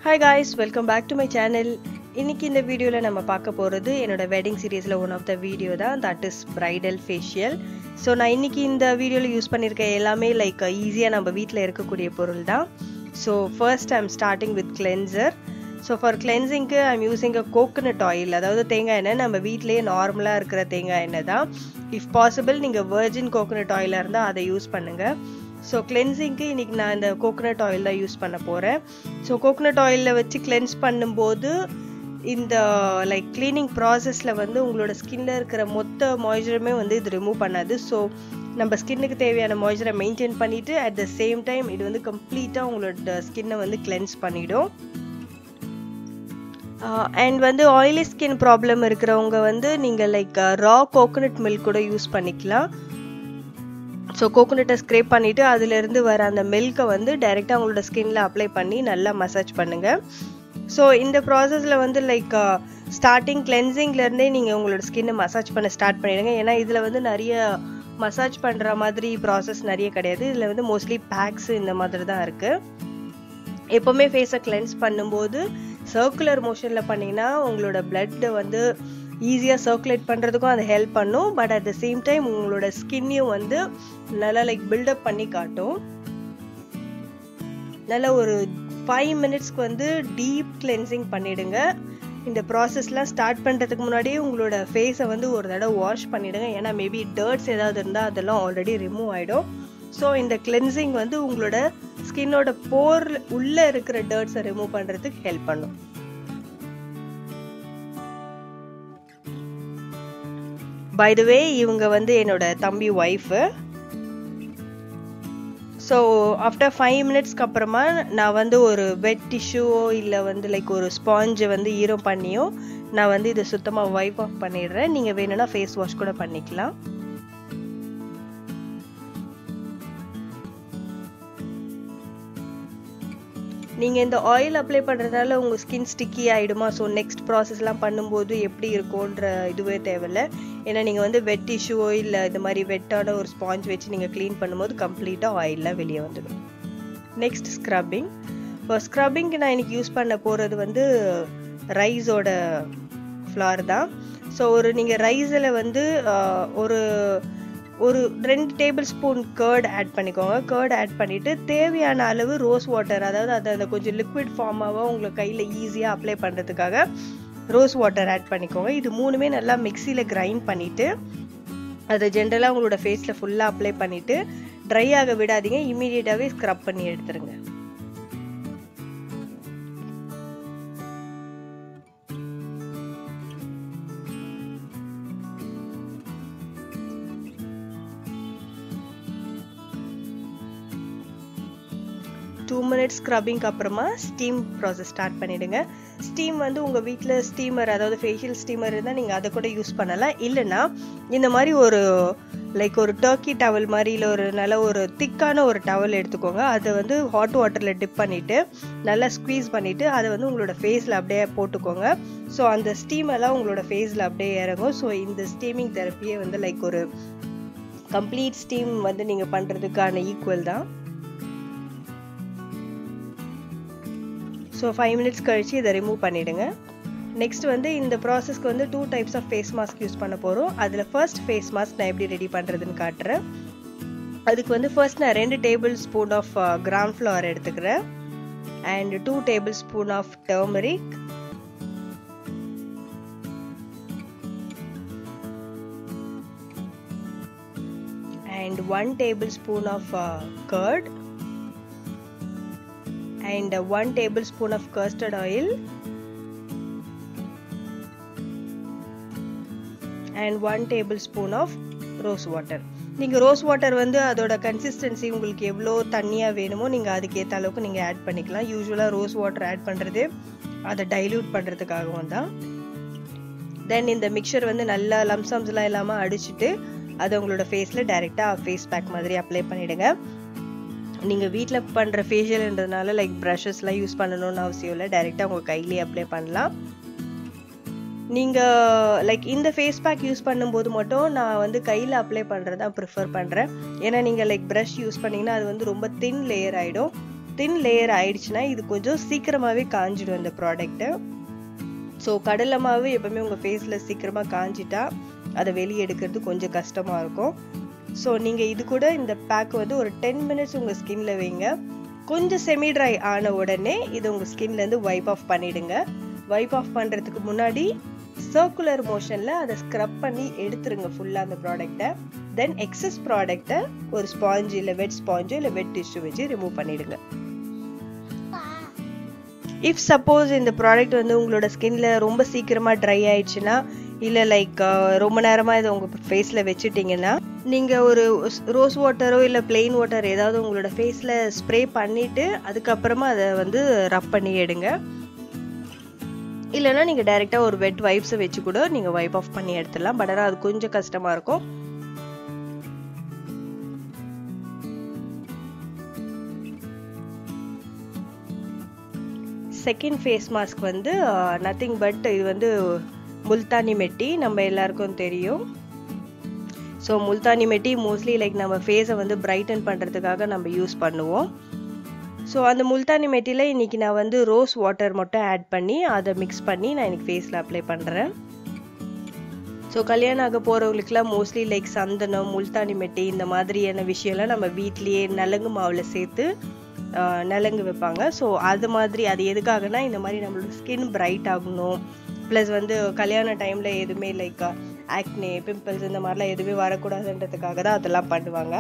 hi guys welcome back to my channel இன்னைக்கு இந்த வீடியோவில் நம்ம பார்க்க போகிறது என்னோட வெட்டிங் சீரீஸில் ஒன் ஆஃப் த வீடியோ தான் that is bridal facial so நான் இன்னைக்கு இந்த வீடியோவில் யூஸ் பண்ணியிருக்க எல்லாமே லைக் ஈஸியாக நம்ம வீட்டில் இருக்கக்கூடிய பொருள் தான் so first I'm starting with cleanser so for கிளென்சிங்க்கு I'm using a coconut oil அதாவது தேங்காய் எண்ணெய் நம்ம வீட்டிலேயே நார்மலாக இருக்கிற தேங்காய் எண்ணெய் தான் இஃப் பாசிபிள் நீங்கள் வெர்ஜின் கோகனட் ஆயிலாக இருந்தால் அதை யூஸ் பண்ணுங்கள் ஸோ கிளென்சிங்க்கு இன்றைக்கி நான் இந்த கோகனட் ஆயில் தான் யூஸ் பண்ண போகிறேன் ஸோ கோகனட் ஆயிலில் வச்சு கிளென்ஸ் பண்ணும்போது இந்த லைக் க்ளீனிங் ப்ராசஸில் வந்து உங்களோட ஸ்கின்ல இருக்கிற மொத்த மாய்ச்சருமே வந்து இது ரிமூவ் பண்ணாது ஸோ நம்ம ஸ்கின்னுக்கு தேவையான மாய்ச்சரை மெயின்டைன் பண்ணிவிட்டு அட் த சேம் டைம் இது வந்து கம்ப்ளீட்டாக உங்களோட ஸ்கின்னை வந்து கிளென்ஸ் பண்ணிடும் அண்ட் வந்து ஆயிலி ஸ்கின் ப்ராப்ளம் இருக்கிறவங்க வந்து நீங்கள் லைக் ரா கோகோனட் மில்க் கூட யூஸ் பண்ணிக்கலாம் ஸோ கோகோனட்டை ஸ்க்ரேப் பண்ணிவிட்டு அதுலேருந்து வர அந்த மில்கை வந்து டைரெக்டாக உங்களோட ஸ்கின்ல அப்ளை பண்ணி நல்லா மசாஜ் பண்ணுங்கள் ஸோ இந்த ப்ராசஸில் வந்து லைக் ஸ்டார்டிங் கிளென்சிங்லேருந்தே நீங்கள் உங்களோட ஸ்கின்னை மசாஜ் பண்ண ஸ்டார்ட் பண்ணிடுங்க ஏன்னா இதில் வந்து நிறைய மசாஜ் பண்ணுற மாதிரி ப்ராசஸ் நிறைய கிடையாது இதில் வந்து மோஸ்ட்லி பேக்ஸ் இந்த மாதிரி தான் இருக்குது எப்போவுமே ஃபேஸை கிளென்ஸ் பண்ணும்போது சர்க்குலர் மோஷனில் பண்ணிங்கன்னா உங்களோட பிளட்டை வந்து ஈஸியாக சர்க்குலேட் பண்ணுறதுக்கும் அது ஹெல்ப் பண்ணும் but at the same time உங்களோட ஸ்கின்னையும் வந்து நல்லா லைக் பில்டப் பண்ணி காட்டும் நல்ல ஒரு ஃபைவ் மினிட்ஸ்க்கு வந்து டீப் கிளென்சிங் பண்ணிடுங்க இந்த ப்ராசஸ்லாம் ஸ்டார்ட் பண்ணுறதுக்கு முன்னாடியே உங்களோட ஃபேஸை வந்து ஒரு தடவை வாஷ் பண்ணிடுங்க ஏன்னா மேபி டர்ட்ஸ் ஏதாவது இருந்தால் அதெல்லாம் ஆல்ரெடி ரிமூவ் ஆகிடும் ஸோ இந்த கிளென்சிங் வந்து உங்களோட ஸ்கின்னோட போர் உள்ளே இருக்கிற டர்ட்ஸை ரிமூவ் பண்ணுறதுக்கு ஹெல்ப் பண்ணும் பை த வே இவங்க வந்து என்னோட தம்பி ஒய்ஃபு ஸோ ஆஃப்டர் ஃபைவ் மினிட்ஸ்க்கு அப்புறமா நான் வந்து ஒரு வெட் டிஷ்யூவோ இல்லை வந்து லைக் ஒரு ஸ்பாஞ்சை வந்து ஈரம் பண்ணியோ நான் வந்து இதை சுத்தமாக வைப் ஆஃப் பண்ணிடுறேன் நீங்கள் வேணும்னா ஃபேஸ் வாஷ் கூட பண்ணிக்கலாம் நீங்கள் இந்த ஆயில் அப்ளை பண்ணுறதுனால உங்கள் ஸ்கின் ஸ்டிக்கி ஆகிடுமா ஸோ நெக்ஸ்ட் ப்ராசஸ்லாம் பண்ணும்போது எப்படி இருக்கும்ன்ற இதுவே தேவையில்ல ஏன்னா நீங்கள் வந்து வெட் டிஷ்யூவோ இல்லை இந்த மாதிரி வெட்டான ஒரு ஸ்பாஞ்ச் வச்சு நீங்கள் க்ளீன் பண்ணும்போது கம்ப்ளீட்டாக ஆயிலெலாம் வெளியே வந்துடும் நெக்ஸ்ட் ஸ்க்ரப்பிங் இப்போ ஸ்க்ரப்பிங்க்கு நான் இன்னைக்கு யூஸ் பண்ண போகிறது வந்து ரைஸோட ஃப்ளார் தான் ஸோ ஒரு நீங்கள் ரைஸில் வந்து ஒரு ஒரு ரெண்டு டேபிள் ஸ்பூன் கேர்ட் ஆட் பண்ணிக்கோங்க கேர்ட் ஆட் பண்ணிவிட்டு தேவையான அளவு ரோஸ் வாட்டர் அதாவது அதை அந்த கொஞ்சம் லிக்விட் ஃபார்மாகவும் உங்களுக்கு கையில் ஈஸியாக அப்ளை பண்ணுறதுக்காக ரோஸ் வாட்டர் ஆட் பண்ணிக்கோங்க இது மூணுமே நல்லா மிக்சியில் கிரைண்ட் பண்ணிவிட்டு அதை ஜென்ரலாக உங்களோட ஃபேஸில் ஃபுல்லாக அப்ளை பண்ணிவிட்டு ட்ரை ஆக விடாதீங்க இமீடியட்டாகவே ஸ்க்ரப் பண்ணி எடுத்துருங்க டூ மினிட்ஸ் ஸ்க்ரப்பிங்க்கு அப்புறமா ஸ்டீம் ப்ராசஸ் ஸ்டார்ட் பண்ணிவிடுங்க ஸ்டீம் வந்து உங்கள் வீட்டில் ஸ்டீமர் அதாவது ஃபேஷியல் ஸ்டீமர் இருந்தால் நீங்கள் அதை கூட யூஸ் பண்ணலாம் இல்லைன்னா இந்த மாதிரி ஒரு லைக் ஒரு டர்க்கி டவல் மாதிரி இல்லை ஒரு நல்ல ஒரு திக்கான ஒரு டவல் எடுத்துக்கோங்க அதை வந்து ஹாட் வாட்டரில் டிப் பண்ணிவிட்டு நல்லா ஸ்க்வீஸ் பண்ணிவிட்டு அதை வந்து உங்களோட ஃபேஸில் அப்படியே போட்டுக்கோங்க ஸோ அந்த ஸ்டீம் எல்லாம் உங்களோட ஃபேஸில் அப்படியே இறங்கும் ஸோ இந்த ஸ்டீமிங் தெரப்பியே வந்து லைக் ஒரு கம்ப்ளீட் ஸ்டீம் வந்து நீங்கள் பண்ணுறதுக்கான ஈக்குவல் தான் ஸோ ஃபைவ் மினிட்ஸ் கழித்து இதை ரிமூவ் பண்ணிவிடுங்க நெக்ஸ்ட் வந்து இந்த ப்ராசஸ்க்கு வந்து two types of face mask use பண்ண போகிறோம் அதில் ஃபர்ஸ்ட் ஃபேஸ் மாஸ்க் நான் எப்படி ரெடி பண்ணுறதுன்னு காட்டுறேன் அதுக்கு வந்து ஃபர்ஸ்ட் நான் ரெண்டு tablespoon of gram flour எடுத்துக்கிறேன் and two tablespoon of turmeric and one tablespoon of curd and uh, 1 tablespoon of custard oil and 1 tablespoon of rose water நீங்கள் ரோஸ் வாட்டர் வந்து அதோட consistency உங்களுக்கு எவ்வளோ தண்ணியாக வேணுமோ நீங்கள் அதுக்கேற்ற அளவுக்கு நீங்கள் ஆட் பண்ணிக்கலாம் யூஸ்வலாக ரோஸ் வாட்டர் ஆட் பண்ணுறது அதை டைல்யூட் பண்ணுறதுக்காகவும் தான் தென் இந்த மிக்சர் வந்து நல்லா லம்சம்ஸ்லாம் இல்லாமல் அடிச்சுட்டு அதை உங்களோட ஃபேஸில் டைரெக்டாக ஃபேஸ் பேக் மாதிரி அப்ளை பண்ணிவிடுங்க நீங்கள் வீட்டில் பண்ணுற ஃபேஷியல்ன்றதுனால லைக் ப்ரஷஸ்லாம் யூஸ் பண்ணணும்னு அவசியம் இல்லை டைரெக்டாக உங்கள் கையிலேயே அப்ளை பண்ணலாம் நீங்கள் லைக் இந்த ஃபேஸ் பேக் யூஸ் பண்ணும்போது மட்டும் நான் வந்து கையில் அப்ளை பண்ணுறதா ப்ரிஃபர் பண்ணுறேன் ஏன்னா நீங்கள் லைக் ப்ரஷ் யூஸ் பண்ணிங்கன்னா அது வந்து ரொம்ப தின் லேயர் ஆகிடும் தின் லேயர் ஆயிடுச்சுன்னா இது கொஞ்சம் சீக்கிரமாகவே காஞ்சிடும் இந்த ப்ராடக்ட்டு ஸோ கடலை மாவு எப்பவுமே உங்கள் ஃபேஸில் சீக்கிரமாக காஞ்சிட்டா அதை வெளியே எடுக்கிறது கொஞ்சம் கஷ்டமாக இருக்கும் ஸோ நீங்கள் இது கூட இந்த பேக் வந்து ஒரு டென் மினிட்ஸ் உங்கள் ஸ்கின்ல வைங்க கொஞ்சம் செமி ட்ரை ஆன உடனே இது உங்கள் ஸ்கின்லேருந்து வைப் ஆஃப் பண்ணிடுங்க வைப் ஆஃப் பண்ணுறதுக்கு முன்னாடி சர்க்குலர் மோஷனில் அதை ஸ்க்ரப் பண்ணி எடுத்துருங்க ஃபுல்லாக அந்த ப்ராடக்டை தென் எக்ஸஸ் ப்ராடக்டை ஒரு ஸ்பாஞ்சு இல்லை வெட் ஸ்பாஞ்சு இல்லை வெட் டிஷ்யூ வச்சு ரிமூவ் பண்ணிடுங்க இஃப் சப்போஸ் இந்த ப்ராடக்ட் வந்து உங்களோட ஸ்கின்ல ரொம்ப சீக்கிரமாக ட்ரை ஆயிடுச்சுன்னா இல்லை லைக் ரொம்ப நேரமாக இதை உங்கள் ஃபேஸில் வச்சுட்டிங்கன்னா நீங்கள் ஒரு ரோஸ் வாட்டரோ இல்லை பிளெயின் வாட்டர் ஏதாவது உங்களோட ஃபேஸில் ஸ்ப்ரே பண்ணிவிட்டு அதுக்கப்புறமா அதை வந்து ரப் பண்ணி எடுங்க இல்லைன்னா நீங்கள் டைரெக்டாக ஒரு வெட் வைப்ஸை வச்சு கூட நீங்கள் வைப் ஆஃப் பண்ணி எடுத்துடலாம் பட் ஆனால் அது கொஞ்சம் கஷ்டமாக இருக்கும் செகண்ட் ஃபேஸ் மாஸ்க் வந்து நத்திங் பட் இது வந்து முல்தானி மெட்டி நம்ம எல்லாருக்கும் தெரியும் ஸோ முல்தானி மெட்டி மோஸ்ட்லி லைக் நம்ம ஃபேஸை வந்து பிரைட்டன் பண்ணுறதுக்காக நம்ம யூஸ் பண்ணுவோம் ஸோ அந்த முல்தானி மெட்டியில் இன்னைக்கு நான் வந்து ரோஸ் வாட்டர் மட்டும் ஆட் பண்ணி அதை மிக்ஸ் பண்ணி நான் இன்னைக்கு ஃபேஸில் அப்ளை பண்ணுறேன் ஸோ கல்யாணம் ஆக போகிறவங்களுக்குலாம் மோஸ்ட்லி லைக் சந்தனம் முல்தானி மெட்டி இந்த மாதிரியான விஷயம்லாம் நம்ம வீட்லேயே நலங்கு மாவில் சேர்த்து நலங்கு வைப்பாங்க ஸோ அது மாதிரி அது எதுக்காகனா இந்த மாதிரி நம்மளோட ஸ்கின் பிரைட் ஆகணும் ப்ளஸ் வந்து கல்யாண டைமில் எதுவுமே லைக் ஆக்னே பிம்பிள்ஸ் இந்த மாதிரிலாம் எதுவுமே வரக்கூடாதுன்றதுக்காக தான் அதெல்லாம் பண்ணுவாங்க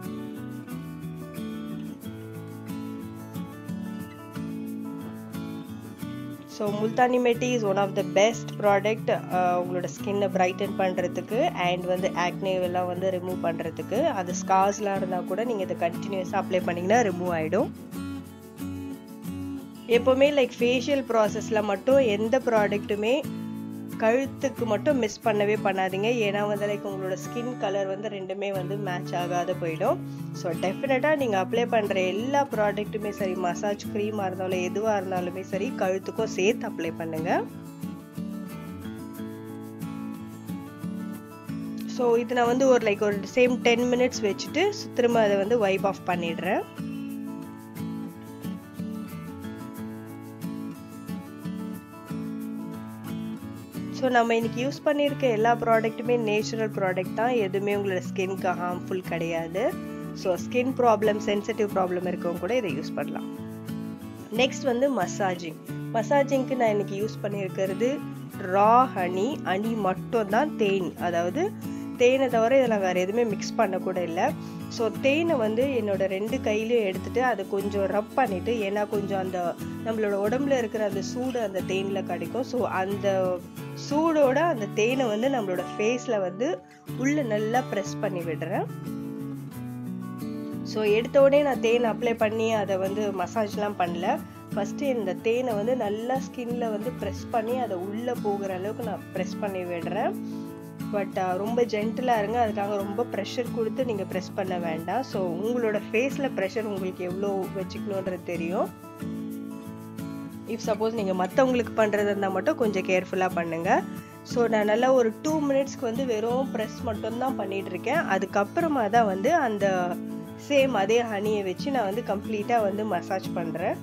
so Multani mitti is one of the best product உங்களோட ஸ்கின்னை பிரைட்டன் பண்ணுறதுக்கு அண்ட் வந்து ஆக்னேவெல்லாம் வந்து ரிமூவ் பண்ணுறதுக்கு அது ஸ்கார்ஸ்லாம் இருந்தால் கூட நீங்கள் இதை கண்டினியூஸாக அப்ளை பண்ணிங்கன்னா ரிமூவ் ஆகிடும் எப்போவுமே லைக் ஃபேஷியல் ப்ராசஸில் மட்டும் எந்த ப்ராடக்ட்டுமே கழுத்துக்கு மட்டும் மிஸ் பண்ணவே பண்ணாதீங்க ஏன்னா வந்து லைக் உங்களோட ஸ்கின் கலர் வந்து ரெண்டுமே வந்து மேட்ச் ஆகாத போயிடும் ஸோ டெஃபினட்டாக நீங்கள் அப்ளை பண்ணுற எல்லா ப்ராடக்ட்டுமே சரி மசாஜ் க்ரீமாக இருந்தாலும் எதுவாக இருந்தாலுமே சரி கழுத்துக்கும் சேர்த்து அப்ளை பண்ணுங்க ஸோ இது நான் வந்து ஒரு லைக் ஒரு சேம் டென் மினிட்ஸ் வச்சுட்டு திரும்ப அதை வந்து வைப் ஆஃப் பண்ணிடுறேன் ஸோ நம்ம இன்னைக்கு யூஸ் பண்ணியிருக்க எல்லா ப்ராடக்ட்டுமே நேச்சுரல் ப்ராடக்ட் தான் எதுவுமே உங்களோட ஸ்கின்க்கு ஹார்ம்ஃபுல் கிடையாது so skin problem sensitive problem இருக்கவங்க கூட இதை யூஸ் பண்ணலாம் நெக்ஸ்ட் வந்து மசாஜிங் மசாஜிங்க்கு நான் இன்னைக்கு யூஸ் பண்ணியிருக்கிறது ரா ஹனி ஹனி மட்டும் தான் தேன் அதாவது தேனை தவிர இதில் வேறு எதுவுமே மிக்ஸ் பண்ண கூட இல்லை ஸோ தேனை வந்து என்னோட ரெண்டு கையிலையும் எடுத்துட்டு அதை கொஞ்சம் ரப் பண்ணிட்டு ஏன்னா கொஞ்சம் அந்த நம்மளோட உடம்புல இருக்கிற அந்த சூடு அந்த தேனில் கிடைக்கும் ஸோ அந்த சூடோட அந்த தேனை வந்து நம்மளோட ஃபேஸில் வந்து உள்ள நல்லா ப்ரெஸ் பண்ணி விடுறேன் ஸோ எடுத்த உடனே நான் தேன் அப்ளை பண்ணி அதை வந்து மசாஜ்லாம் பண்ணல ஃபஸ்ட்டு இந்த தேனை வந்து நல்லா ஸ்கின்ல வந்து ப்ரெஸ் பண்ணி அதை உள்ளே போகிற அளவுக்கு நான் ப்ரெஸ் பண்ணி விடுறேன் பட் ரொம்ப ஜென்டிலாக இருங்க அதுக்காக ரொம்ப ப்ரெஷர் கொடுத்து நீங்கள் ப்ரெஸ் பண்ண வேண்டாம் ஸோ உங்களோட ஃபேஸில் ப்ரெஷர் உங்களுக்கு எவ்வளோ வச்சுக்கணுன்றது தெரியும் இஃப் சப்போஸ் நீங்கள் மற்றவங்களுக்கு பண்ணுறது இருந்தால் மட்டும் கொஞ்சம் கேர்ஃபுல்லாக பண்ணுங்கள் ஸோ நான் நல்லா ஒரு டூ மினிட்ஸ்க்கு வந்து வெறும் ப்ரெஸ் மட்டும்தான் பண்ணிட்டு இருக்கேன் அதுக்கப்புறமா தான் வந்து அந்த சேம் அதே ஹனியை வச்சு நான் வந்து கம்ப்ளீட்டாக வந்து மசாஜ் பண்ணுறேன்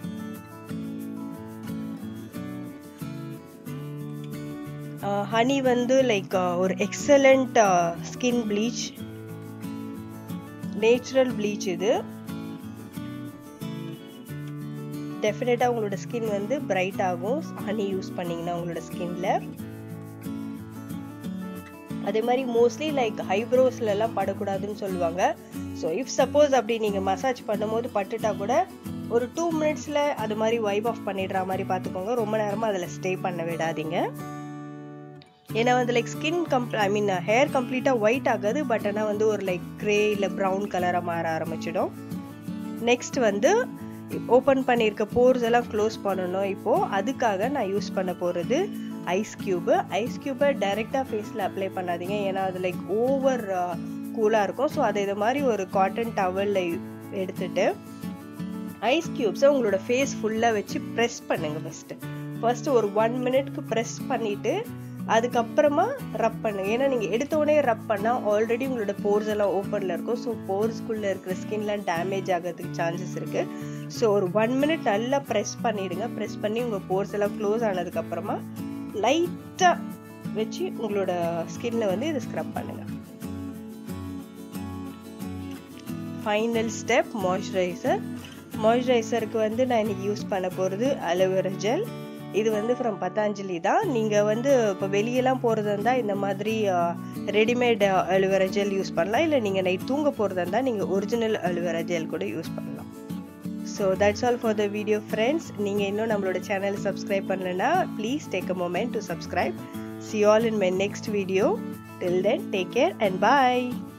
ஹனி வந்து லைக் ஒரு excellent skin bleach natural bleach இது டெஃபினட்டாக உங்களோட ஸ்கின் வந்து பிரைட் ஆகும் ஹனி யூஸ் பண்ணிங்கன்னா உங்களோட ஸ்கின்ல அதே மாதிரி மோஸ்ட்லி லைக் ஐப்ரோஸ்லலாம் படக்கூடாதுன்னு சொல்லுவாங்க ஸோ இஃப் சப்போஸ் அப்படி நீங்கள் மசாஜ் பண்ணும்போது பட்டுட்டா கூட ஒரு டூ மினிட்ஸில் அது மாதிரி வைப் ஆஃப் பண்ணிடுற மாதிரி பார்த்துக்கோங்க ரொம்ப நேரமாக அதில் ஸ்டே பண்ண விடாதீங்க ஏன்னா வந்து லைக் ஸ்கின் கம்ப்ளீ ஐ மீன் ஹேர் கம்ப்ளீட்டாக ஒயிட் ஆகாது பட் ஆனால் வந்து ஒரு லைக் க்ரே இல்லை ப்ரௌன் கலராக மாற ஆரம்பிச்சிடும் நெக்ஸ்ட் வந்து ஓப்பன் பண்ணியிருக்க போர்ஸ் எல்லாம் க்ளோஸ் பண்ணணும் இப்போது அதுக்காக நான் யூஸ் பண்ண போகிறது ஐஸ் க்யூபு ஐஸ் க்யூபை டைரெக்டாக ஃபேஸில் அப்ளை பண்ணாதீங்க ஏன்னா அது லைக் ஓவர் கூலாக இருக்கும் ஸோ அதை இது மாதிரி ஒரு காட்டன் டவலில் எடுத்துட்டு ஐஸ் க்யூப்ஸை உங்களோட ஃபேஸ் ஃபுல்லாக வச்சு ப்ரெஸ் பண்ணுங்க ஃபஸ்ட்டு ஃபர்ஸ்ட் ஒரு ஒன் மினிட்க்கு ப்ரெஸ் பண்ணிட்டு அதுக்கப்புறமா ரப் பண்ணுங்க ஏன்னா நீங்கள் எடுத்த உடனே ரப் பண்ணால் ஆல்ரெடி உங்களோட போர்ஸ் எல்லாம் ஓப்பனில் இருக்கும் ஸோ போர்ஸ்குள்ளே இருக்கிற ஸ்கின்லாம் டேமேஜ் ஆகிறதுக்கு சான்சஸ் இருக்குது ஸோ ஒரு ஒன் மினிட் நல்லா ப்ரெஸ் பண்ணிடுங்க ப்ரெஸ் பண்ணி உங்கள் போர்ஸ் எல்லாம் க்ளோஸ் ஆனதுக்கப்புறமா லைட்டாக வச்சு உங்களோட ஸ்கின்ல வந்து இதை ஸ்க்ரப் பண்ணுங்க ஃபைனல் ஸ்டெப் மாய்ஸ்சரைசர் மாய்ஸ்சரைசருக்கு வந்து நான் இன்னைக்கு யூஸ் பண்ண போகிறது அலோவேரா ஜெல் இது வந்து ஃப்ரம் பத்தாஞ்சலி தான் நீங்கள் வந்து இப்போ வெளியெல்லாம் போகிறதா இருந்தால் இந்த மாதிரி ரெடிமேட் அலோவேரா ஜெல் யூஸ் பண்ணலாம் இல்லை நீங்கள் நைட் தூங்க போகிறதா இருந்தால் நீங்கள் ஒரிஜினல் அலோவேரா ஜெல் கூட யூஸ் பண்ணலாம் so that's all for the video friends நீங்கள் இன்னும் நம்மளோட சேனல் சப்ஸ்கிரைப் பண்ணலைன்னா please take a moment to subscribe see all in my next video till then take care and bye